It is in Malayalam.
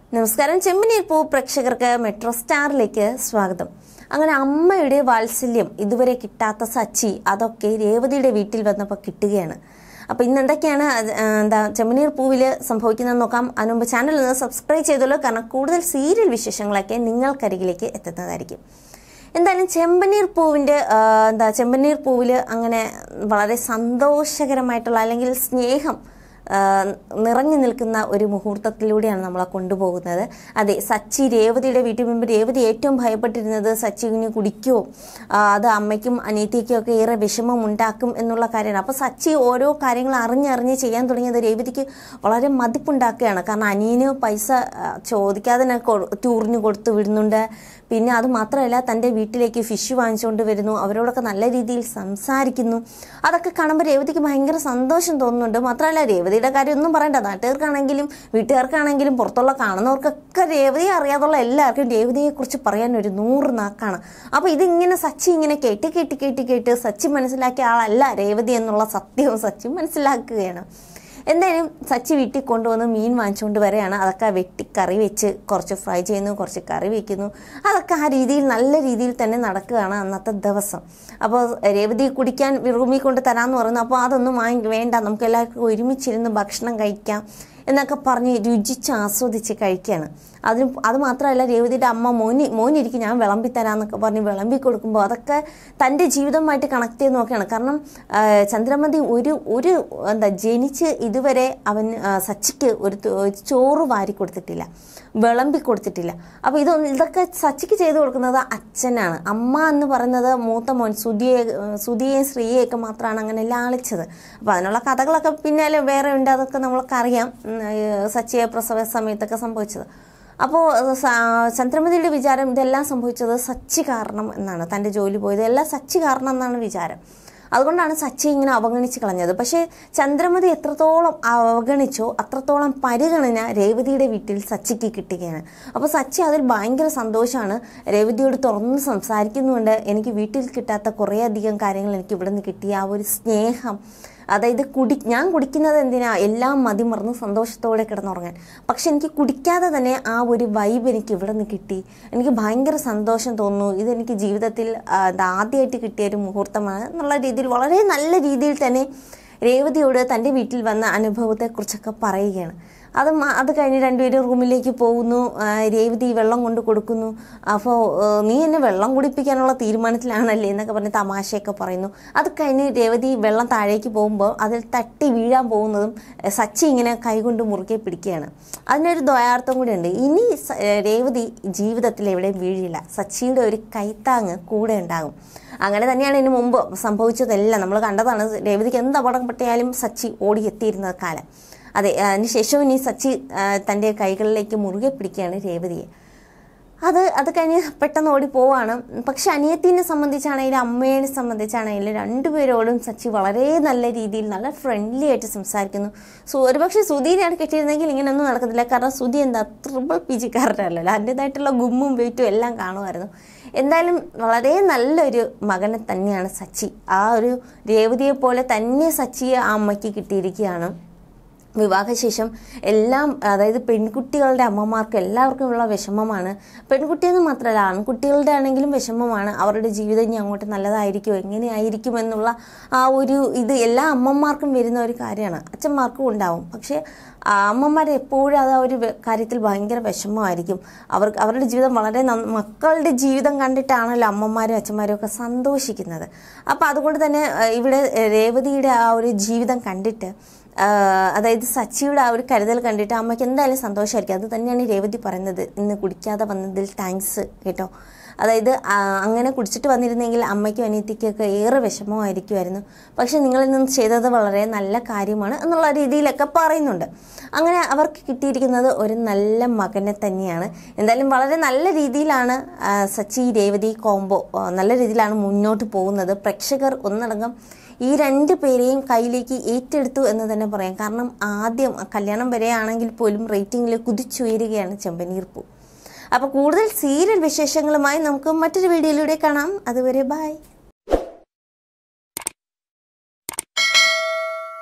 നമസ്കാരം ചെമ്മനീർ പൂ പ്രേക്ഷകർക്ക് മെട്രോ സ്റ്റാറിലേക്ക് സ്വാഗതം അങ്ങനെ അമ്മയുടെ വാത്സല്യം ഇതുവരെ കിട്ടാത്ത സച്ചി അതൊക്കെ രേവതിയുടെ വീട്ടിൽ വന്നപ്പോൾ കിട്ടുകയാണ് അപ്പോൾ ഇന്ന് എന്തൊക്കെയാണ് അത്, ആ, എന്താ ചെമ്മനീർ പൂവിൽ സംഭവിക്കുന്നതെന്ന് നോക്കാം അതിന് മുമ്പ് ചാനൽ ഒന്ന് സബ്സ്ക്രൈബ് ചെയ്തോളൂ കാരണം കൂടുതൽ സീരിയൽ വിശേഷങ്ങളൊക്കെ നിങ്ങൾക്കരികിലേക്ക് എത്തുന്നതായിരിക്കും എന്തായാലും ചെമ്പനീർ പൂവിൻ്റെ ആ, എന്താ ചെമ്പനീർ പൂവിൽ അങ്ങനെ വളരെ സന്തോഷകരമായിട്ടുള്ള അല്ലെങ്കിൽ സ്നേഹം ആ, നിറഞ്ഞു നിൽക്കുന്ന ഒരു മുഹൂർത്തത്തിലൂടെയാണ് നമ്മളെ കൊണ്ടുപോകുന്നത് അതെ സച്ചി രേവതിയുടെ വീട്ടിൽ മുമ്പ് രേവതി ഏറ്റവും ഭയപ്പെട്ടിരുന്നത് സച്ചി ഇനി കുടിക്കുമോ ആ, അത് അമ്മയ്ക്കും അനിയത്തിക്കും ഒക്കെ ഏറെ വിഷമം ഉണ്ടാക്കും എന്നുള്ള കാര്യമാണ് അപ്പോൾ സച്ചി ഓരോ കാര്യങ്ങൾ അറിഞ്ഞറിഞ്ഞ് ചെയ്യാൻ തുടങ്ങിയത് രേവതിക്ക് വളരെ മതിപ്പുണ്ടാക്കുകയാണ് കാരണം അനിയന് പൈസ ആ, ചോദിക്കാതെ തന്നെ കൊ- ടൂറിന് കൊടുത്തു വിടുന്നുണ്ട് പിന്നെ അത് മാത്രമല്ല തൻ്റെ വീട്ടിലേക്ക് ഫിഷ് വാങ്ങിച്ചുകൊണ്ട് വരുന്നു അവരോടൊക്കെ നല്ല രീതിയിൽ സംസാരിക്കുന്നു അതൊക്കെ കാണുമ്പോൾ രേവതിക്ക് ഭയങ്കര സന്തോഷം തോന്നുന്നുണ്ട് മാത്രമല്ല രേവതിയുടെ കാര്യം ഒന്നും പറയണ്ട നാട്ടുകാർക്കാണെങ്കിലും വീട്ടുകാർക്കാണെങ്കിലും പുറത്തുള്ള കാണുന്നവർക്കൊക്കെ രേവതിയെ അറിയാതുള്ള എല്ലാവർക്കും രേവതിയെക്കുറിച്ച് പറയാൻ ഒരു നൂറ് നാക്കാണ് അപ്പോൾ ഇതിങ്ങനെ സച്ചി ഇങ്ങനെ കേട്ട് കേട്ട് കേട്ട് കേട്ട് സച്ചി മനസ്സിലാക്കിയ ആളല്ല രേവതി എന്നുള്ള സത്യവും സച്ചി മനസ്സിലാക്കുകയാണ് എന്തായാലും സച്ചി വീട്ടിൽ കൊണ്ടുവന്ന് മീൻ വാങ്ങിച്ചുകൊണ്ട് വരെയാണ് അതൊക്കെ വെട്ടി കറി വെച്ച് കുറച്ച് ഫ്രൈ ചെയ്യുന്നു കുറച്ച് കറി വെക്കുന്നു അതൊക്കെ ആ രീതിയിൽ നല്ല രീതിയിൽ തന്നെ നടക്കുകയാണ് അന്നത്തെ ദിവസം അപ്പോൾ രേവതി കുടിക്കാൻ റൂമിൽ കൊണ്ട് തരാമെന്ന് പറയുന്നു അപ്പോൾ അതൊന്നും വാങ്ങി വേണ്ട നമുക്ക് എല്ലാവർക്കും ഒരുമിച്ചിരുന്ന് ഭക്ഷണം കഴിക്കാം എന്നൊക്കെ പറഞ്ഞ് രുചിച്ച് ആസ്വദിച്ച് കഴിക്കുകയാണ് അതിന് അത് മാത്രമല്ല രേവതിയുടെ അമ്മ മോനി മോനിരിക്കും ഞാൻ വിളമ്പി തരാമെന്നൊക്കെ പറഞ്ഞ് വിളമ്പി കൊടുക്കുമ്പോൾ അതൊക്കെ തൻ്റെ ജീവിതമായിട്ട് കണക്ട് ചെയ്ത് നോക്കുകയാണ് കാരണം ആ, ചന്ദ്രമതി ഒരു ഒരു എന്താ ജനിച്ച് ഇതുവരെ അവൻ ആ, സച്ചിക്ക് ഒരു തു- ഒരു ചോറ് വാരി കൊടുത്തിട്ടില്ല വിളമ്പി കൊടുത്തിട്ടില്ല അപ്പോൾ ഇതൊന്നും ഇതൊക്കെ സച്ചിക്ക് ചെയ്തു കൊടുക്കുന്നത് അച്ഛനാണ് അമ്മ എന്ന് പറയുന്നത് മൂത്ത മോൻ സുധിയെ സുധിയെയും ശ്രീയെയൊക്കെ മാത്രമാണ് അങ്ങനെ ലാളിച്ചത് അപ്പോൾ അതിനുള്ള കഥകളൊക്കെ പിന്നാലെ വേറെ ഉണ്ട് അതൊക്കെ നമ്മൾക്ക് അറിയാം ഉം, ഏഹ് സച്ചിയെ പ്രസവ സമയത്തൊക്കെ സംഭവിച്ചത് അപ്പോൾ ചന്ദ്രമതിയുടെ വിചാരം ഇതെല്ലാം സംഭവിച്ചത് സച്ചി കാരണം എന്നാണ് തൻ്റെ ജോലി പോയത് എല്ലാം സച്ചി കാരണം എന്നാണ് വിചാരം അതുകൊണ്ടാണ് സച്ചി ഇങ്ങനെ അവഗണിച്ച് കളഞ്ഞത് പക്ഷേ ചന്ദ്രമതി എത്രത്തോളം അവഗണിച്ചോ അത്രത്തോളം പരിഗണന രേവതിയുടെ വീട്ടിൽ സച്ചിക്ക് കിട്ടുകയാണ് അപ്പോൾ സച്ചി അതിൽ ഭയങ്കര സന്തോഷമാണ് രേവതിയോട് തുറന്ന് സംസാരിക്കുന്നുണ്ട് എനിക്ക് വീട്ടിൽ കിട്ടാത്ത കുറേയധികം കാര്യങ്ങൾ എനിക്ക് ഇവിടെ നിന്ന് കിട്ടിയ ആ ഒരു സ്നേഹം അതായത് കുടി ഞാൻ കുടിക്കുന്നത് എന്തിനാ എല്ലാം മതിമറന്ന് സന്തോഷത്തോടെ കിടന്നുറങ്ങാൻ പക്ഷെ എനിക്ക് കുടിക്കാതെ തന്നെ ആ ഒരു വൈബ് എനിക്ക് ഇവിടെ നിന്ന് കിട്ടി എനിക്ക് ഭയങ്കര സന്തോഷം തോന്നുന്നു ഇതെനിക്ക് ജീവിതത്തിൽ ആ, ഇത് ആദ്യമായിട്ട് കിട്ടിയ ഒരു മുഹൂർത്തമാണ് എന്നുള്ള രീതിയിൽ വളരെ നല്ല രീതിയിൽ തന്നെ രേവതിയോട് തൻ്റെ വീട്ടിൽ വന്ന അനുഭവത്തെക്കുറിച്ചൊക്കെ പറയുകയാണ് അത് മ- അത് കഴിഞ്ഞ് രണ്ടുപേരും റൂമിലേക്ക് പോകുന്നു ആ, രേവതി വെള്ളം കൊണ്ട് കൊടുക്കുന്നു അപ്പോൾ നീ എന്നെ വെള്ളം കുടിപ്പിക്കാനുള്ള തീരുമാനത്തിലാണല്ലേ എന്നൊക്കെ പറഞ്ഞ് തമാശയൊക്കെ പറയുന്നു അത് കഴിഞ്ഞ് രേവതി വെള്ളം താഴേക്ക് പോകുമ്പോൾ അതിൽ തട്ടി വീഴാൻ പോകുന്നതും ഏ, സച്ചി ഇങ്ങനെ കൈകൊണ്ട് മുറുകെ പിടിക്കുകയാണ് അതിനൊരു ദ്വയാർത്ഥം കൂടിയുണ്ട് ഇനി സ- ഏ, രേവതി ജീവിതത്തിൽ എവിടെയും വീഴില്ല സച്ചിയുടെ ഒരു കൈത്താങ്ങ് കൂടെ ഉണ്ടാകും അങ്ങനെ തന്നെയാണ് ഇതിന് മുമ്പ് സംഭവിച്ചതെല്ലാം നമ്മൾ കണ്ടതാണ് രേവതിക്ക് എന്ത് അപകടം പറ്റിയാലും സച്ചി ഓടിയെത്തിയിരുന്ന കാലം അതെ അതിനുശേഷം ഇനി സച്ചി ആ, തൻ്റെ കൈകളിലേക്ക് മുറുകെ പിടിക്കുകയാണ് രേവതിയെ അത് അത് കഴിഞ്ഞ് പെട്ടെന്ന് ഓടി പോവാണ് പക്ഷെ അനിയത്തിനെ സംബന്ധിച്ചാണെങ്കിലും അമ്മയെ സംബന്ധിച്ചാണെങ്കിലും രണ്ടുപേരോടും സച്ചി വളരെ നല്ല രീതിയിൽ നല്ല ഫ്രണ്ട്ലി ആയിട്ട് സംസാരിക്കുന്നു സോ ഒരുപക്ഷെ സുധീനെയാണ് കെട്ടിയിരുന്നെങ്കിൽ ഇങ്ങനെയൊന്നും നടക്കത്തില്ല കാരണം സുധി എന്താ ട്രിപ്പിൾ പി ജിക്കാരനല്ലല്ലോ അതിൻ്റെതായിട്ടുള്ള ഗുമ്മും വെയിറ്റും എല്ലാം കാണുമായിരുന്നു എന്തായാലും വളരെ നല്ലൊരു മകനെ തന്നെയാണ് സച്ചി ആ ഒരു രേവതിയെ പോലെ തന്നെ സച്ചിയെ ആ അമ്മയ്ക്ക് കിട്ടിയിരിക്കുകയാണ് വിവാഹശേഷം എല്ലാം അതായത് പെൺകുട്ടികളുടെ അമ്മമാർക്ക് എല്ലാവർക്കും ഉള്ള വിഷമമാണ് പെൺകുട്ടിയെന്ന് മാത്രമല്ല ആൺകുട്ടികളുടെ ആണെങ്കിലും വിഷമമാണ് അവരുടെ ജീവിതം ഇനി അങ്ങോട്ട് നല്ലതായിരിക്കും എങ്ങനെയായിരിക്കും എന്നുള്ള ആ ഒരു ഇത് എല്ലാ അമ്മമാർക്കും വരുന്ന ഒരു കാര്യമാണ് അച്ഛന്മാർക്കും ഉണ്ടാവും പക്ഷേ ആ അമ്മമാർ എപ്പോഴും അത് ആ ഒരു വെ- കാര്യത്തിൽ ഭയങ്കര വിഷമമായിരിക്കും അവർക്ക് അവരുടെ ജീവിതം വളരെ നന്ന- മക്കളുടെ ജീവിതം കണ്ടിട്ടാണല്ലോ അമ്മമാരും അച്ഛന്മാരും ഒക്കെ സന്തോഷിക്കുന്നത് അപ്പോൾ അതുകൊണ്ട് തന്നെ ആ, ഇവിടെ രേവതിയുടെ ആ ഒരു ജീവിതം കണ്ടിട്ട് ആഹ് അതായത് സച്ചിയുടെ ആ ഒരു കരുതൽ കണ്ടിട്ട് അമ്മയ്ക്ക് എന്തായാലും സന്തോഷമായിരിക്കും അത് തന്നെയാണ് ഈ രേവതി പറയുന്നത് ഇന്ന് കുടിക്കാതെ വന്നതിൽ താങ്ക്സ് കേട്ടോ അതായത് ആ, അങ്ങനെ കുടിച്ചിട്ട് വന്നിരുന്നെങ്കിൽ അമ്മയ്ക്കും അനിയത്തിക്കൊക്കെ ഏറെ വിഷമമായിരിക്കുമായിരുന്നു പക്ഷെ നിങ്ങളിൽ നിന്ന് ചെയ്തത് വളരെ നല്ല കാര്യമാണ് എന്നുള്ള രീതിയിലൊക്കെ പറയുന്നുണ്ട് അങ്ങനെ അവർക്ക് കിട്ടിയിരിക്കുന്നത് ഒരു നല്ല മകനെ തന്നെയാണ് എന്തായാലും വളരെ നല്ല രീതിയിലാണ് ആ, സച്ചി രേവതി കോംബോ ആ, നല്ല രീതിയിലാണ് മുന്നോട്ട് പോകുന്നത് പ്രേക്ഷകർ ഒന്നടങ്കം ഈ രണ്ട് പേരെയും കയ്യിലേക്ക് ഏറ്റെടുത്തു എന്ന് തന്നെ പറയാം കാരണം ആദ്യം കല്യാണം വരെ ആണെങ്കിൽ പോലും റേറ്റിംഗിൽ കുതിച്ചുയരുകയാണ് ചെമ്പനീർ പൂ അപ്പോൾ കൂടുതൽ സീരിയൽ വിശേഷങ്ങളുമായി നമുക്ക് മറ്റൊരു വീഡിയോയിലൂടെ കാണാം അതുവരെ ബായ്